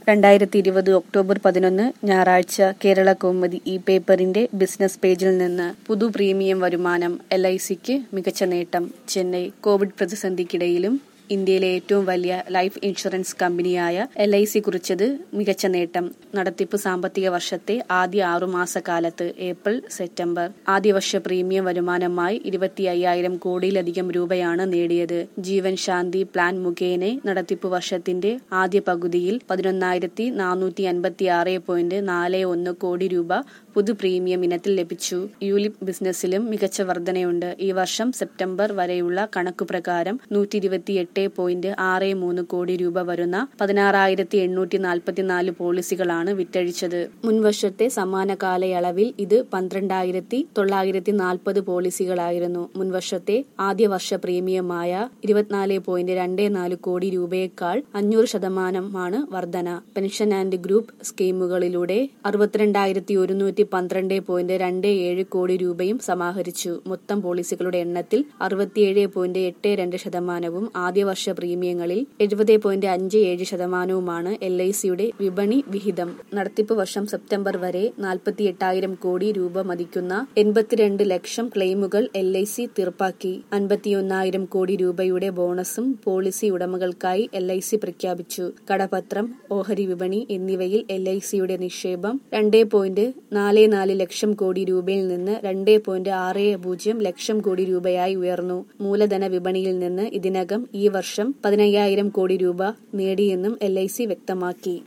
രണ്ടായിരത്തി ഇരുപത് ഒക്ടോബർ പതിനൊന്ന് ഞായറാഴ്ച കേരള കൗമുദി ഈ പേപ്പറിന്റെ ബിസിനസ് പേജിൽ നിന്ന് പുതു പ്രീമിയം വരുമാനം എൽ ഐ സിക്ക് മികച്ച നേട്ടം ചെന്നൈ കോവിഡ് പ്രതിസന്ധിക്കിടയിലും ഇന്ത്യയിലെ ഏറ്റവും വലിയ ലൈഫ് ഇൻഷുറൻസ് കമ്പനിയായ എൽ ഐ സി കുറിച്ചത് മികച്ച നേട്ടം നടത്തിപ്പ് സാമ്പത്തിക വർഷത്തെ ആദ്യ ആറുമാസ കാലത്ത് ഏപ്രിൽ സെപ്റ്റംബർ ആദ്യ വർഷ പ്രീമിയം വരുമാനമായി ഇരുപത്തി അയ്യായിരം കോടിയിലധികം രൂപയാണ് നേടിയത് ജീവൻ ശാന്തി പ്ലാൻ മുഖേന നടത്തിപ്പ് വർഷത്തിന്റെ ആദ്യ പകുതിയിൽ പതിനൊന്നായിരത്തി നാനൂറ്റി അൻപത്തി ആറ് പോയിന്റ് നാല് ഒന്ന് കോടി രൂപ പുതു പ്രീമിയം ഇനത്തിൽ ലഭിച്ചു യൂലിപ് ബിസിനസ്സിലും മികച്ച വർധനയുണ്ട് ഈ വർഷം സെപ്റ്റംബർ വരെയുള്ള കണക്കുപ്രകാരം നൂറ്റി ഇരുപത്തിയെട്ട് പോയിന്റ് ആറ് മൂന്ന് കോടി രൂപ വരുന്ന പതിനാറായിരത്തി എണ്ണൂറ്റി നാൽപ്പത്തിനാല് പോളിസികളാണ് വിറ്റഴിച്ചത് മുൻവർഷത്തെ സമാന കാലയളവിൽ ഇത് പന്ത്രണ്ടായിരത്തി തൊള്ളായിരത്തി നാൽപ്പത് പോളിസികളായിരുന്നു മുൻവർഷത്തെ ആദ്യ വർഷ പ്രീമിയമായ ഇരുപത്തിനാല് പോയിന്റ് രണ്ട് നാല് കോടി രൂപയേക്കാൾ അഞ്ഞൂറ് ശതമാനമാണ് വർധന പെൻഷൻ ആൻഡ് ഗ്രൂപ്പ് സ്കീമുകളിലൂടെ അറുപത്തിരണ്ടായിരത്തി ഒരുന്നൂറ്റി പന്ത്രണ്ട് പോയിന്റ് രണ്ട് ഏഴ് കോടി രൂപയും സമാഹരിച്ചു മൊത്തം പോളിസികളുടെ എണ്ണത്തിൽ അറുപത്തിയേഴ് പോയിന്റ് എട്ട് രണ്ട് ശതമാനവും ആദ്യ വർഷ പ്രീമിയങ്ങളിൽ എഴുപത് പോയിന്റ് അഞ്ച് ഏഴ് ശതമാനവുമാണ് എൽ ഐ സിയുടെ വിപണി വിഹിതം നടത്തിപ്പ് വർഷം സെപ്റ്റംബർ വരെ നാൽപ്പത്തി എട്ടായിരം കോടി രൂപ മതിക്കുന്ന എൺപത്തിരണ്ട് ലക്ഷം ക്ലെയിമുകൾ എൽ ഐ സി തീർപ്പാക്കി അൻപത്തിയൊന്നായിരം കോടി രൂപയുടെ ബോണസും പോളിസി ഉടമകൾക്കായി എൽ ഐ സി പ്രഖ്യാപിച്ചു കടപത്രം ഓഹരി വിപണി എന്നിവയിൽ എൽ ഐ സിയുടെ നിക്ഷേപം രണ്ട് പോയിന്റ് നാല് നാല് ലക്ഷം കോടി രൂപയിൽ നിന്ന് രണ്ട് പോയിന്റ് ആറ് പൂജ്യം ലക്ഷം കോടി രൂപയായി ഉയർന്നു മൂലധന വിപണിയിൽ നിന്ന് ഇതിനകം ഈ വർഷം പതിനയ്യായിരം കോടി രൂപ നേടിയെന്നും എൽ വ്യക്തമാക്കി